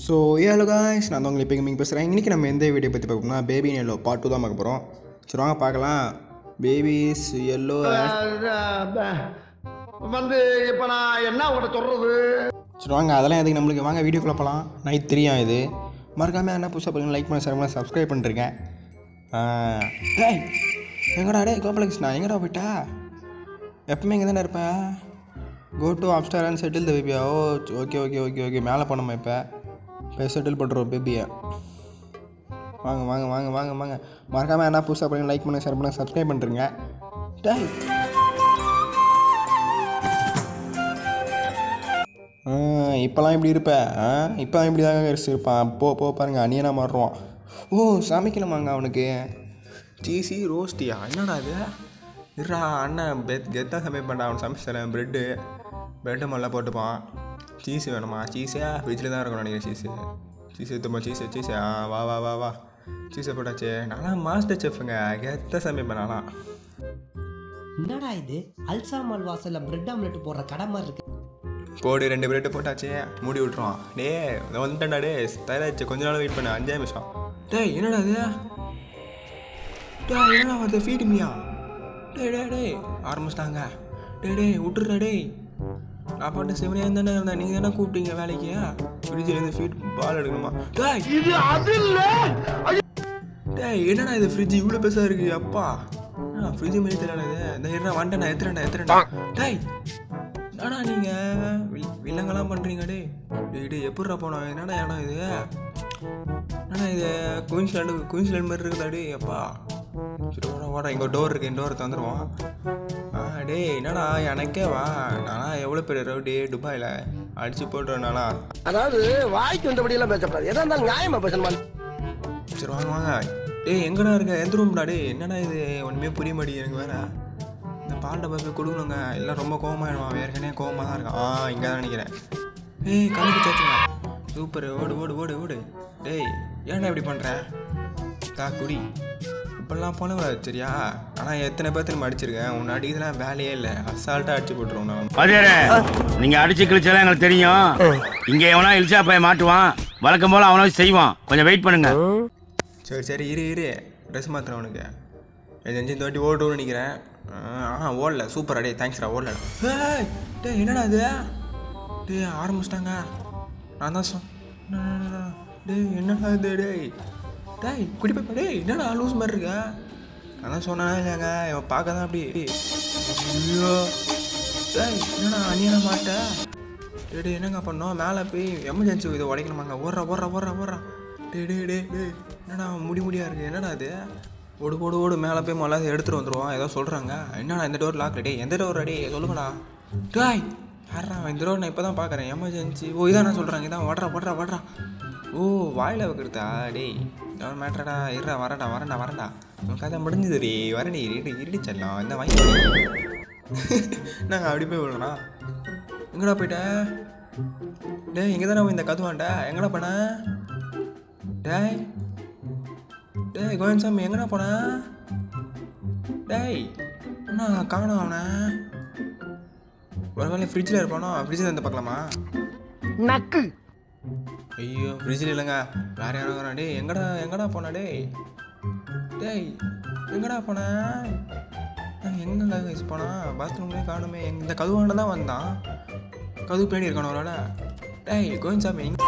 So ஏழு guys நான் தான் உங்களை இப்போ மீங்க பேசுகிறேன் இன்றைக்கி நம்ம எந்த வீடியோ பற்றி பார்க்கணும்னா பேபி எல்லோ பார்ட் டூ தான் பார்க்க போகிறோம் சரி வாங்க பார்க்கலாம் பேபிஸ் எல்லோ வந்து இப்ப நான் என்ன உங்கள்கிட்ட சொல்றது சரி வாங்க அதெல்லாம் எதுக்கு நம்மளுக்கு வாங்க வீடியோக்குள்ளே போகலாம் நைட் தெரியும் இது மறக்காமல் என்ன புதுசாக பண்ணுங்க லைக் பண்ண ஷேர் பண்ண சப்ஸ்கிரைப் பண்ணிருக்கேன் டேய் எங்கடா டே கோபாலகிருஷ்ணா எங்கடா போயிட்டா எப்பவுமே இங்கே தானே இருப்பேன் go to upstairs and settle the பேபியா oh okay okay okay okay மேலே போனோமா இப்போ இப்போ செட்டில் பண்ணுறோம் பேபியை வாங்க வாங்க வாங்க வாங்க வாங்க மறக்காமல் என்ன புதுசாக பண்ணுங்க லைக் பண்ண ஷேர் பண்ண சப்ஸ்கிரைப் பண்ணுறேங்க டேய் ஆ, இப்போலாம் இப்படி இருப்ப ஆ இப்போ இப்படி தாங்க இருப்பான் போ போ பாருங்க அணியனா மாறுவான் ஓ சமைக்கலாமாங்க அவனுக்கு சீசி ரோஸ்டியா என்னடா அது இருடா அண்ணன் பெத் கெத்தாக சமைப்பான்டா அவன் சமைச்சு தரேன் ப்ரெட்டு ப்ரெட்டு மல்ல போட்டுப்பான் சீஸ் வேணுமா சீஸே ஃப்ரிட்ஜில் தான் இருக்கணும் நினைக்கிறேன் சீஸு சீஸ் எடுத்துப்பா சீஸ் சீஸ் ஆ வா வா வா வா சீஸை போட்டாச்சு நான்லாம் மாஸ்டர் செஃப்புங்க கெத்தாக சமைப்பேன் நான்லாம் என்னடா இது அல்சாமல் வாசல்ல பிரெட் ஆம்லெட் போடுற கடை மாதிரி இருக்கு போடு ரெண்டு பிரெட்டு போட்டாச்சு மூடி விட்ருவான் டே நான் வந்துட்டேன்டா டே தயாராச்சு கொஞ்ச நாள் வெயிட் பண்ண அஞ்சே நிமிஷம் டேய் என்னடா இது டேய் என்னடா வருது ஃபீட் மியா டேய் டேய் டேய் ஆரம்பிச்சிட்டாங்க டேய் டேய் விட்டுறா டேய் நான் பாட்டு சிவனையா தானே இருந்தேன் நீங்கள் தானே கூப்பிட்டீங்க வேலைக்கு ஃப்ரிட்ஜிலேருந்து ஃபீட் பால் எடுக்கணுமா டேய் இது அது இல்ல டேய் என்னடா இது ஃப்ரிட்ஜ் இவ்வளோ பெருசாக இருக்கு அப்பா ஃப்ரிட்ஜ் மாதிரி தெரியல இது இந்த இருடா வந்துட்டேன் நான் எத்துறேன்டா எத்துறேன்டா டேய் என்னடா நீங்கள் வில்லங்கெல்லாம் பண்ணுறீங்க டேய் டேய் டேய் எப்படிடா போனோம் என்னடா இடம் இது என்னடா இது குயின்ஸ்லாண்டு குயின்ஸ்லாண்ட் மாதிரி இருக்குதா டேய் அப்பா சரி ஓட ஓட இங்கே டோர் இருக்கு இந்த டோர் தந்துடுவோம் ஆ டேய் என்னடா எனக்கே வா நானா எவ்வளோ பெரிய ரவுடி துபாயில் அடிச்சு போட்டுருவேன் நானா அதாவது வாய்க்கு வந்தபடி எல்லாம் பேசக்கூடாது எதா இருந்தாலும் நியாயமா பேசணுமா சரி வாங்க வாங்க டேய் எங்கடா இருக்க எந்த ரூம்டா டேய் என்னடா இது ஒன்றுமே புரிய மாட்டேங்குது எனக்கு வேற இந்த பால்ட்ட போய் கொடுக்கணுங்க எல்லாம் ரொம்ப கோவமாயிடுவான் ஏற்கனவே கோவமாக தான் இருக்கான் ஆ இங்கே தான் நினைக்கிறேன் ஏய் கண்டுபிடிச்சாச்சுங்க சூப்பர் ஓடு ஓடு ஓடு ஓடு டேய் ஏன்டா இப்படி பண்ணுற தா குடி இப்படிலாம் பண்ணக்கூடாது சரியா ஆனால் எத்தனை பேர் திரும்ப அடிச்சிருக்கேன் உன்னை அடிக்கிறதுலாம் வேலையே இல்லை அசால்ட்டாக அடிச்சு போட்டுருவோம் நான் வாத்தியாரே நீங்க அடிச்சு கிழிச்சாலும் எங்களுக்கு தெரியும் இங்க எவனா இழிச்சா போய் மாட்டுவான் வழக்கம் போல அவனா செய்வான் கொஞ்சம் வெயிட் பண்ணுங்க சரி சரி இரு இரு ட்ரெஸ் மாத்திரம் அவனுக்கு இது அஞ்சு இந்த வாட்டி ஓடுன்னு நினைக்கிறேன் ஆ ஓடல சூப்பரா டே தேங்க்ஸ்டா ஓடல ஏய் டேய் என்னடா இது டேய் ஆரம்பிச்சிட்டாங்க நான் தான் சொ டேய் என்னடா இது டேய் டேய் குடி போய் டேய் என்னடா லூஸ் மாதிரி இருக்க நான் தான் சொன்னா இல்லையாங்க இவன் பார்க்க தான் அப்படி ஐயோ டேய் என்னடா அணியான மாட்ட டேய் டேய் என்னங்க பண்ணோம் மேலே போய் எமர்ஜென்சி இதை உடைக்கணுமாங்க ஓடுறா ஓடுறா ஓடுறா ஓடுறா டேய் டேய் டேய் டேய் என்னடா முடி முடியா இருக்கு என்னடா இது ஓடு ஓடு ஓடு மேலே போய் முதல்ல எடுத்துகிட்டு வந்துடுவோம் ஏதோ சொல்கிறாங்க என்னடா இந்த டோர் லாக் டேய் எந்த டோர் டேய் சொல்லுங்கடா டேய் யாரா இந்த டோர் நான் இப்போ தான் பார்க்குறேன் எமர்ஜென்சி ஓ இதான் நான் சொல்கிறாங்க இதான் ஓடுறா ஓடுறா ஓடுறா ஓ வாயில் வைக்கிறதா டேய் டோர் மேட்ரடா இருடா வரடா வரண்டா வரண்டா உன் கதை முடிஞ்சது ரே வரடி இருடி இருடி செல்லம் இந்த வாங்கி நாங்கள் அப்படி போய் விடுறோம்னா எங்கடா போயிட்ட டேய் இங்கே தானே இந்த கதுவான்டா எங்கடா போன டேய் டேய் கோவிந்தசாமி எங்கடா போன டேய் அண்ணா காணோம் அவனை ஒரு வேலை ஃப்ரிட்ஜில் இருப்பானோ ஃப்ரிட்ஜில் இருந்து பார்க்கலாமா நக்கு ஐயோ ஃப்ரிட்ஜில் இல்லைங்க வேற யாரோ வரான் டேய் எங்கடா எங்கடா போன டேய் டேய் எங்கடா போன நான் எங்கங்க வயசு போனா பாத்ரூம்லேயே காணுமே எங்க இந்த கதுவாண்ட தான் வந்தான் கதவு பேணி இருக்கானோ ஒரு வேளை டேய் கோவிந்தசாமி எங்க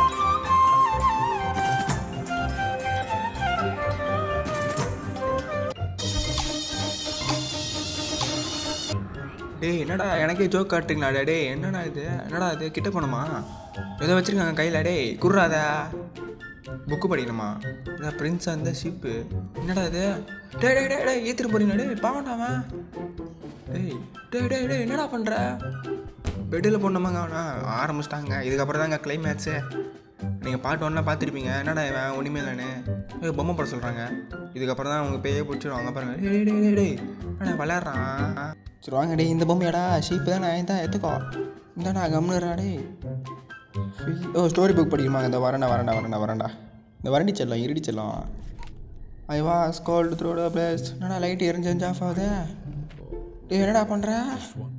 டேய் என்னடா எனக்கே ஜோக் காட்டுறீங்களா டேய் என்னடா இது என்னடா இது கிட்ட போனோமா ஏதோ வச்சிருக்காங்க கையில் டேய் குர்றாத புக்கு படிக்கணுமா இதான் பிரின்ஸாக இருந்தா ஷிப்பு என்னடா இது டேய் டேய் டேய் டேய் ஏற்றிட்டு போறீங்களா டேய் பாவண்டாவன் டேய் டேய் டேய் டேய் என்னடா பண்ணுற பெட்டில் போடணுமாங்க அவனா ஆரம்பிச்சிட்டாங்க இதுக்கப்புறம் தாங்க கிளைமேக்ஸு நீங்கள் பாட்டு ஒன்றா பார்த்துருப்பீங்க என்னடா இவன் ஒன்றுமே இல்லைன்னு ஏய், பொம்மை போட சொல்கிறாங்க இதுக்கப்புறம் தான் அவங்க பேயே பிடிச்சிடுவாங்க பாருங்க டேய் டேய் டேய் டேய் என்னடா விளையாடுறான் சரி வாங்க டேய் இந்த பொம்மையாடா ஷீப்பு தானே தான் எடுத்துக்கோ இந்தாடா கம்னுறா டேய் Fill- ஓ ஸ்டோரி புக் படிக்குமாங்க இந்த வரண்டா வரண்டா வரண்டா வரண்டா இந்த வரண்டி செல்லம் இருடி செல்லம் I was cold through the place என்னடா லைட் எரிஞ்சு எரிஞ்சு ஆஃப் ஆகுது டேய் என்னடா பண்ணுற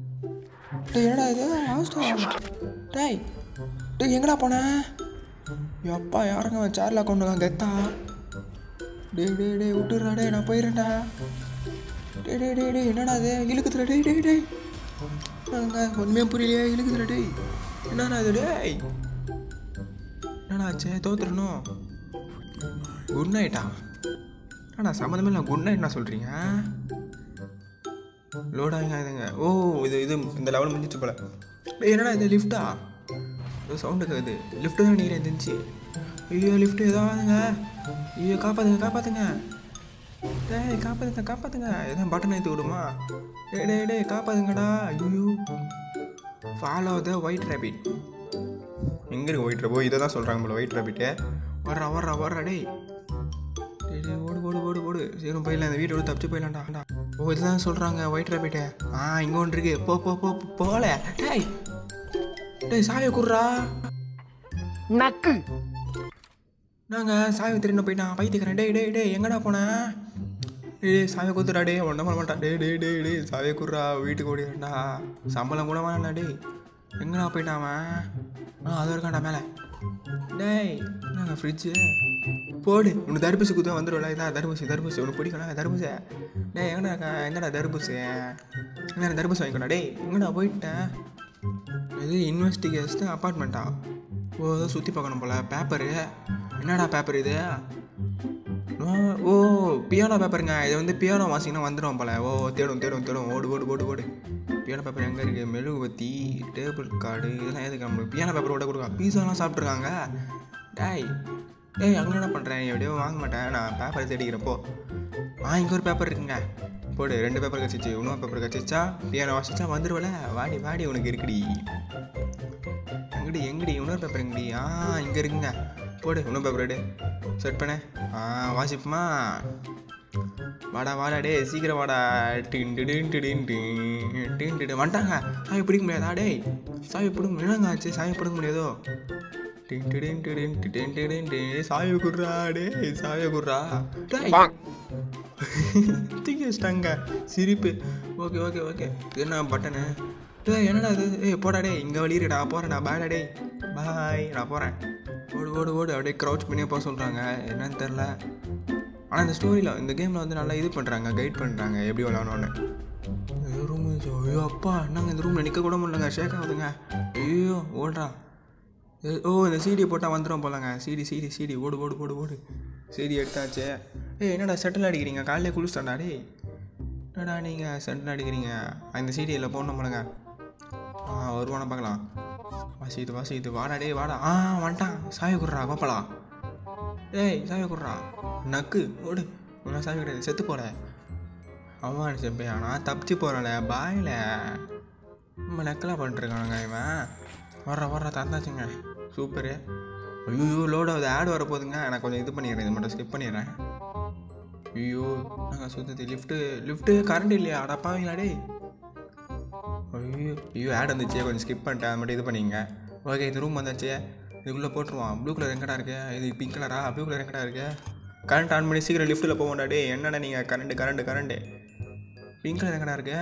டேய் என்னடா இது ஹாஸ்டல் டேய் டேய் எங்கடா போன எப்பா யாருங்க அவன் சேரில் கொண்டு கெத்தா டேய் டேய் டேய் விட்டுறா டேய் நான் போயிடுறேன்டா டேய் டேய் டேய் டேய் என்னடா அது இழுக்குதுல டேய் டேய் டேய் என்னங்க ஒன்றுமே புரியலையே இழுக்குதுல டேய் என்னடா அது டேய் என்னடா ஆச்சு தோத்துறணும் குட் நைட்டா என்னடா சம்மந்தமே இல்லை குட் நைட் நான் சொல்கிறீங்க லோட் ஆகிங்க இதுங்க ஓ இது இது இந்த லெவல் முடிஞ்சிச்சு போல டேய் என்னடா இது லிஃப்ட்டா ஏதோ சவுண்டு கேட்குது லிஃப்ட்டு தான் நீரே இருந்துச்சு ஐயோ லிஃப்ட் ஏதோ ஆகுதுங்க ஐயோ காப்பாத்துங்க காப்பாத்துங்க டேய் காப்பாத்துங்க காப்பாத்துங்க எதாவது பட்டன் ஏற்றி விடுமா டேய் டேய் டேய் காப்பாத்துங்கடா ஐயோ ஃபாலோ த ஒயிட் ரேபிட் எங்கே இருக்கு ஒயிட் ரேபோ இதை தான் சொல்கிறாங்க போல ஒயிட் ரேபிட்டு வர்றா வர்றா வர்றா டேய் டேய் டேய் ஓடு ஓடு ஓடு ஓடு சீக்கிரம் போயிடலாம் இந்த வீட்டோட தப்பிச்சு போயிடலாம்டா ஓ இதுதான் சொல்கிறாங்க ஒயிட் ரேபிட்டு ஆ இங்கே ஒன்று இருக்கு போ போ போ போ- போல டேய் டேய் சாவியை குடுறா நக்கு நாங்கள் சாவி திரும்ப போயிட்டான் பைத்திக்கிறேன் டேய் டேய் டேய் எங்கடா போனேன் டேய் டேய் சாவியை குத்துடா டேய் ஒன்றும் பண்ண மாட்டான் டேய் டேய் டேய் டேய் சாவியை குடுறா வீட்டுக்கு ஓடிடா சம்பளம் கூட வேணாம்டா டேய் எங்கடா போயிட்டான் அவன் ஆ அது இருக்கான்டா மேலே டேய் நாங்கள் ஃப்ரிட்ஜு போடு உனக்கு தர்பூசி குத்த வந்துடும்ல இதான் தர்பூசி தர்பூசி உனக்கு பிடிக்கல தர்பூசி டேய் எங்கடா இருக்கா எங்கடா தர்பூசி என்ன தர்பூசி வாங்கிக்கோடா டேய் எங்கடா போயிட்டேன் இது இன்வெஸ்டிகேஷன் அப்பார்ட்மெண்ட்டா ஓ ஏதோ சுற்றி பார்க்கணும் போல பேப்பரு என்னடா பேப்பர் இது ஓ, ஓ பியானோ பேப்பருங்க இது வந்து பியானோ வாசிங்கன்னா வந்துடும் போல ஓ தேடும் தேடும் தேடும் ஓடு ஓடு ஓடு ஓடு பியானோ பேப்பர் எங்கே இருக்குது மெழுகுவத்தி டேபிள் கார்டு இதெல்லாம் எதுக்கு நம்மளுக்கு பியானோ பேப்பர் ஓட கொடுக்கா பீஸாலாம் சாப்பிட்ருக்காங்க டேய் டேய் அங்கே என்ன பண்ணுறேன் எப்படியோ வாங்க மாட்டேன் நான் பேப்பர் தேடிக்கிறப்போ ஆ இங்கே ஒரு பேப்பர் இருக்குங்க போடு ரெண்டு பேப்பர் கச்சிச்சு இன்னொரு பேப்பர் கச்சிச்சா பியானோ வாசிச்சா வந்துடுவல வாடி வாடி உனக்கு இருக்குடி எங்கடி எங்கடி இன்னொரு பேப்பர் எங்கடி ஆ இங்கே இருக்குங்க போடு இன்னொரு பேப்பர் எடு செட் பண்ணு ஆ வாசிப்புமா வாடா வாடா டே சீக்கிரம் வாடா டின் டிடின் டிடின் டின் டின் டிடின் வந்துட்டாங்க சாவி பிடிக்க முடியாதா டேய் சாவி பிடிக்க என்னங்க ஆச்சு சாவி பிடிக்க முடியாதோ டின் டிடின் டிடின் டிடின் டிடின் டே சாவி குடுறா டேய் சாவியை குடுறா டேய் தூக்கி வச்சிட்டாங்க சிரிப்பு ஓகே ஓகே ஓகே இது என்ன பட்டனு டேய் என்னடா இது ஏய் போடா டேய் இங்கே வழி இருக்குடா போகிறேன்டா பாய்டா டேய் பாய் நான் போகிறேன் ஓடு ஓடு ஓடு அப்படியே க்ரௌச் பண்ணி போக சொல்கிறாங்க என்னன்னு தெரில ஆனால் இந்த ஸ்டோரியில் இந்த கேமில் வந்து நல்லா இது பண்ணுறாங்க கைட் பண்ணுறாங்க எப்படி விளாடணும்னு ஐயோ ரூம் ஐயோ அப்பா என்னங்க இந்த ரூமில் நிற்க கூட முடியலங்க ஷேக் ஆகுதுங்க ஐயோ ஓடுறா ஏ- ஓ இந்த சிடி போட்டால் வந்துடும் போலங்க சிடி சிடி சிடி ஓடு ஓடு ஓடு ஓடு சிடி எடுத்தாச்சு ஏய் என்னடா செட்டில் அடிக்கிறீங்க காலையிலே குளிச்சிட்டா டேய் என்னடா நீங்கள் செட்டில் அடிக்கிறீங்க இந்த சிடியில் போடணும் போலங்க ஆ வருவான பார்க்கலாம் வாசி இது வாசி இது வாடா டேய் வாடா ஆ வந்துட்டான் சாவி குடுறா பாப்பலா டேய் சாவி குடுறா நக்கு ஓடு உன்ன சாவி கிடையாது செத்து போற அவன் செப்பே ஆனால் தப்பிச்சு போகிறானே பாயில் நம்ம நக்கலாக பண்ணிட்டுருக்கானுங்க இவன் வர்ற வர்ற தந்தாச்சுங்க சூப்பரு ஐயோ லோட் ஆகுது ஆட் வர போகுதுங்க நான் கொஞ்சம் இது பண்ணிடுறேன் இது மட்டும் ஸ்கிப் பண்ணிடுறேன் ஐயோ நாங்கள் சுத்தது லிஃப்ட்டு லிஃப்ட்டு கரண்ட் இல்லையா அடப்பாவீங்களா டேய் ஐயோ ஐயோ ஆட் வந்துச்சு கொஞ்சம் ஸ்கிப் பண்ணிட்டேன் அது மட்டும் இது பண்ணிங்க ஓகே இது ரூம் வந்தாச்சு இதுக்குள்ளே போட்டுருவான் ப்ளூ கலர் எங்கடா இருக்கு இது பிங்க் கலரா ப்ளூ கலர் எங்கடா இருக்கு கரண்ட் ஆன் பண்ணி சீக்கிரம் லிஃப்ட்டில் போவோம்டா டே என்னடா நீங்கள் current current current pink colour எங்கடா இருக்கு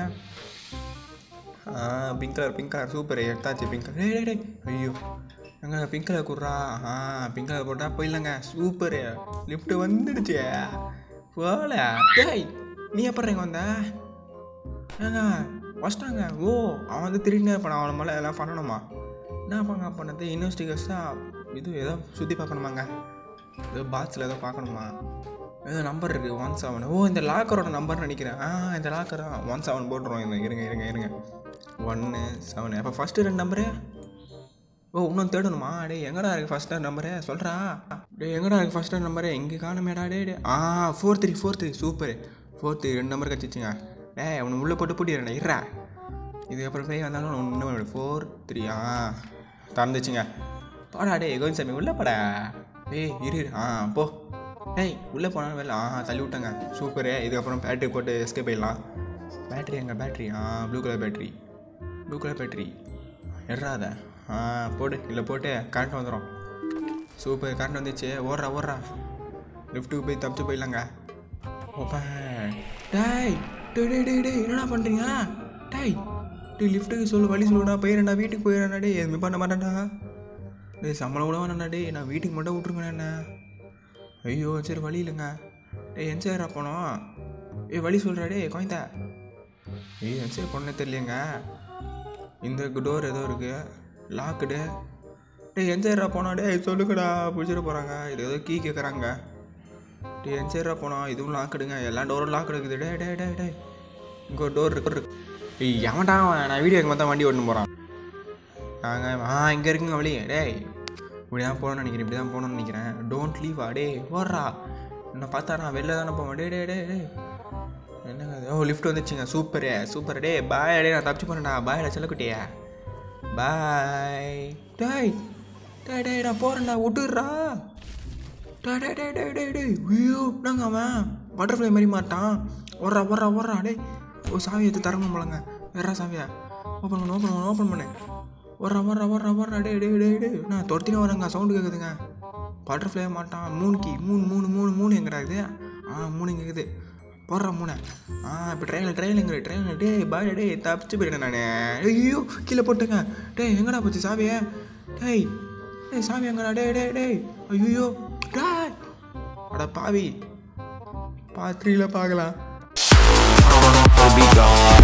ஆ pink colour pink colour super எடுத்தாச்சு பிங்க் கலர் டேய் டேய் ஐயோ எங்க பிங்க் கலர் குடுறா ஆ பிங்க் கலர் போட்டால் போயிடலங்க சூப்பரு லிஃப்ட்டு வந்துடுச்சு போல டேய் நீ எப்போ இங்கே வந்த ஏங்க வச்சிட்டாங்க ஓ அவன் வந்து திருடினே இருப்பான் அவன் மேலே எல்லாம் பண்ணணுமா என்ன பண்ண பண்ணது இன்வெஸ்டிகேஷனாக இது ஏதோ சுற்றி பார்க்கணுமாங்க ஏதோ பாக்ஸில் ஏதோ பார்க்கணுமா ஏதோ நம்பர் இருக்குது ஒன் செவன் ஓ இந்த லாக்கரோட நம்பர் நினைக்கிறேன் ஆ இந்த லாக்கர் ஒன் செவன் போட்டுருவோம் இந்த இருங்க இருங்க இருங்க ஒன்று செவன் அப்போ ஃபஸ்ட்டு ரெண்டு நம்பரு ஓ இன்னும் தேடணுமா டேய் எங்கடா இருக்குது ஃபஸ்ட் நம்பரு சொல்கிறா டேய் எங்கடா இருக்குது ஃபஸ்ட் நம்பரு இங்கே காணுமேடா டே டே ஆ four three four three super four three ரெண்டு நம்பர் கழிச்சிச்சிங்க டேய் அவனை உள்ளே போட்டு பூட்டிடுறேன் இருறா இதுக்கப்புறம் போய் வந்தாலும் ஒன்று ஃபோர் த்ரீ ஆ திறந்துச்சுங்க போடா டேய் கோவிந்த் சாமி உள்ளே போடா டேய் இரு இரு. ஆ போ டேய் உள்ளே போனாலும் வெளில ஆ தள்ளி விட்டாங்க சூப்பரு இதுக்கப்புறம் பேட்டரி போட்டு எஸ்கேப் போயிடலாம் பேட்டரி எங்க பேட்டரி ஆ blue colour battery blue colour battery எட்றாத ஆ போடு இல்லை போட்டு கரண்ட் வந்துடும் சூப்பர் கரண்ட் வந்துச்சு ஓடுறா ஓடுறா லிஃப்ட்டுக்கு போய் தப்பிச்சு போயிடலாங்க ஓப்பன் டேய் டேய் டேய் டேய் டேய் என்னடா பண்ணுறீங்க டேய் டேய் லிஃப்ட்டுக்கு சொல்லு வழி சொல்லுடா போயிடறேன்டா வீட்டுக்கு போயிடறேன்டா டேய் எதுவுமே பண்ண மாட்டேன்டா டேய் சம்பளம் கூட வேணாண்ணா டேய் நான் வீட்டுக்கு மட்டும் விட்ருங்கண்ணா என்ன ஐயோ சரி வழி இல்லைங்க டேய் என் சேர்றா போனோம் ஏய் வழி சொல்கிறா டேய் குழந்த ஏய் என் சரி பொண்ணே தெரியலையேங்க இந்த டோர் ஏதோ இருக்குது லாக்குடு டேய் என் சேர்றா போனோம் டேய் சொல்லுங்கடா பிடிச்சிட போகிறாங்க இது ஏதோ கீ கேட்குறாங்க டேய் என் சேர்றா போனோம் இதுவும் லாக்குடுங்க எல்லா டோரும் லாக் இருக்குது டே டே டே டே இங்கே ஒரு டோர் இருக்கு இருக்கு. ஏய் எவன்டா அவன் நான் வீடியோ எங்கே தான் வண்டி ஓட்டுன்னு போகிறான் நாங்கள் ஆ இங்கே இருக்குங்க வழி டேய் இப்படி தான் போகணும்னு நினைக்கிறேன் இப்படி தான் போகணும்னு நினைக்கிறேன் டோன்ட் லீவ் ஆ டே ஓடுறா என்னை பார்த்தா நான் வெளில தானே போவேன் டே டே டே டே என்னங்க அது? ஓ லிஃப்ட் வந்துச்சுங்க சூப்பரு சூப்பர் டே பாய் டே நான் தப்பிச்சு போனேன்டா பாய்டா செல்லக்குட்டியா பாய் டேய் டே டே நான் போகிறேன்டா விட்டுடுறா டே டே டே டே டே டே ஐயோ நாங்க அவன் பட்டர்ஃப்ளை மாதிரி மாட்டான் ஓடுறா ஓடுறா ஓடுறா டேய் ஓ சாவி எடுத்து தரணும் போலங்க வேறா சாவியா ஓப்பன் பண்ணு ஓப்பன் பண்ணு ஓப்பன் பண்ணு ஓடுறா ஓடுறா ஓடுறா ஓடுறா டே டே டே டே நான் துரத்தினே வரேங்க சவுண்டு கேட்குதுங்க பட்டர்ஃப்ளை மாட்டான் மூணு கீ மூணு மூணு மூணு மூணு எங்கடா இது ஆ மூணு கேட்குது போடுறா மூணு ஆ இப்போ ட்ரெயினில் ட்ரெயினுங்கிற ட்ரெயினில் டே பாய் டே தப்பிச்சு போயிட்டேன் நான் ஐயோ கீழே போட்டுங்க டேய் எங்கடா போச்சு சாவியை டேய் டேய் சாவி எங்கடா டே டே டேய் ஐயோ டேய் அட பாவி பாத்திரியில் பார்க்கலாம் be gone.